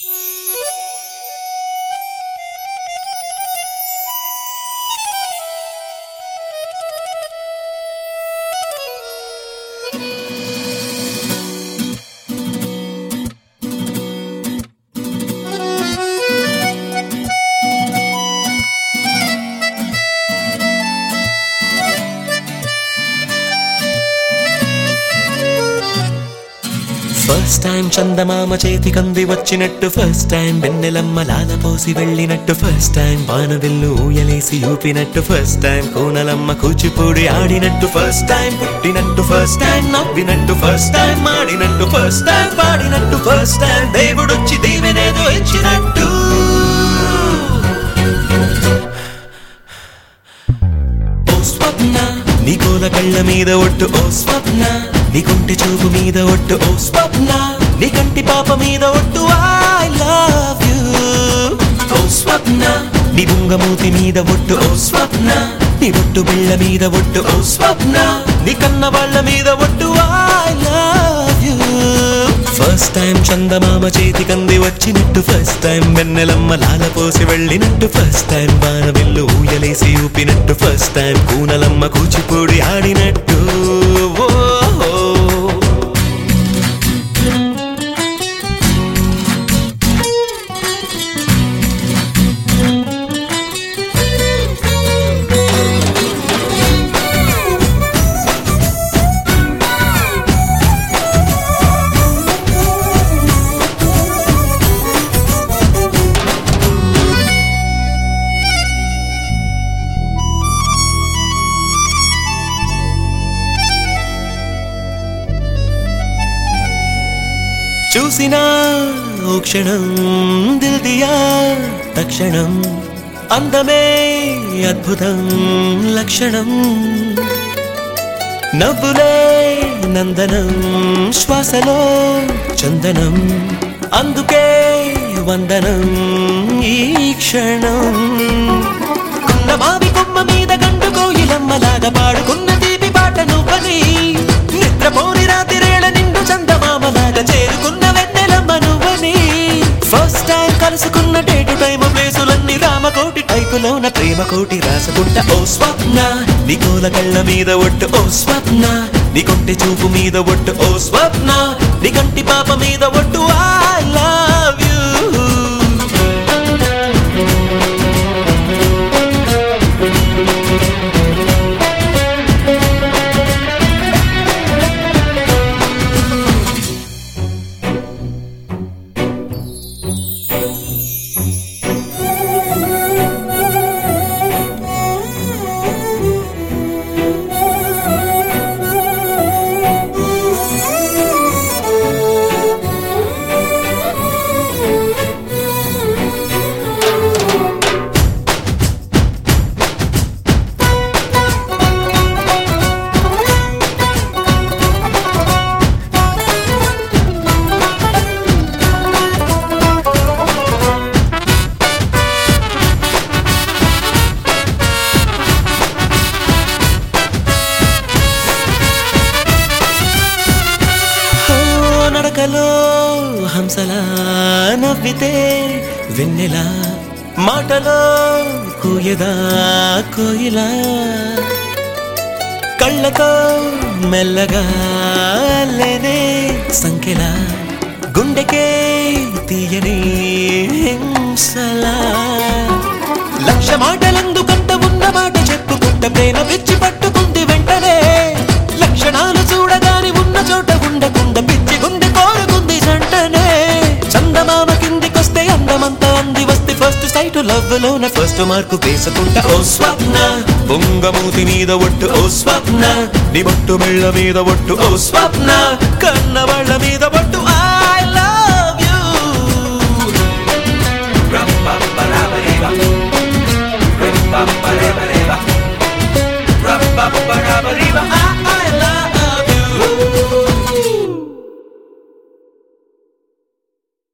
First time చందమామ చేతి కంది వచ్చినట్టు ఫస్ట్ టైం వెన్నెలమ్మ లాల పోసి వెళ్ళినట్టు ఫస్ట్ టైం వానవిల్లు ఊయలేసి ఊపినట్టు ఫస్ట్ టైం కోనలమ్మ కూచిపూడి ఆడినట్టు ఫస్ట్ టైం పుట్టినట్టు ఫస్ట్ టైం నవ్వినట్టు ఫస్ట్ టైం ఆడినట్టు ఫస్ట్ టైం పాడినట్టు ఫస్ట్ టైం దేవుడొచ్చి దీవెనేదో ఇచ్చినట్టు ఓ స్వప్న నీ కోల కళ్ళ మీద ఒట్టు ఓ స్వప్న నీ కొంటి చూపు మీద ఒట్టు ఓ స్వప్న నీ కంటి పాప మీద ఒట్టు ఐ లవ్ యూ ఓ స్వప్న నీ బుంగమూతి మీద ఒట్టు ఓ స్వప్న నీ ఒట్టు బిళ్ళ మీద ఒట్టు ఓ స్వప్న నీ కన్న వాళ్ళ మీద ఒట్టు I love you first time చందమామ చేతి కంది వచ్చినట్టు ఫస్ట్ టైం వెన్నెలమ్మ లాల పోసి వెళ్ళినట్టు ఫస్ట్ టైం బాణవిల్లు ఊయలేసి ఊపినట్టు ఫస్ట్ టైం కూనలమ్మ కూచిపూడి ఆడినట్టు ఓ, ఓ. చూసినా ఓ క్షణం దిల్ దియా తక్షణం అందమే అద్భుతం లక్షణం నవ్వులే నందనం శ్వాసలో చందనం అందుకే వందనం ఈ క్షణం కున్న మావి కొమ్మ మీద గండు కోయిలమ్మలాగా పాడుకున్న తీపి పాట నువ్వని నిద్రపోని రాతిరేళ నిండు చందమామలాగా చేరుకున్న వెన్నెలమ్మ నువ్వని ఫస్ట్ టైం కలుసుకున్న డేటు టైము ప్లేసులన్నీ రామకోటి టైపులోన ప్రేమ కోటి రాసుకుంటా ఓ స్వప్న నీ కోల కళ్ళ మీద ఒట్టు ఓ స్వప్న నీ కొంటి చూపు మీద ఒట్టు ఓ స్వప్న నీ కంటి పాప మీద ఒట్టు ఐ లవ్ యూ ఓ నడకలో హంసలా నవ్వితే వెన్నెలా మాటలో కూయదా కోయిలా కళ్ళతో మెల్లగా లేనే సంఖ్యలా గుండెకే తీయని హింసలా లక్ష మాటలందుకంట ఉన్న మాట చెప్పుకుంట ప్రేమ పిచ్చి పట్టుకుంది వెంటనే లక్షణాలు చూడగాని ఉన్న చోట ఉండకుండా పిచ్చి గుండె కోరుకుంది జంటనే చందమామ కిందికొస్తే అందమంతా అంది వస్తే ఫస్ట్ సైట్ లవ్ లోన ఫస్ట్ మార్కు వేసుకుంటా ఓ స్వప్న బొంగమూతి మీద ఒట్టు ఓ స్వప్న నీ బొట్టు మెళ్ళ మీద ఒట్టు ఓ స్వప్న కన్న వాళ్ళ మీద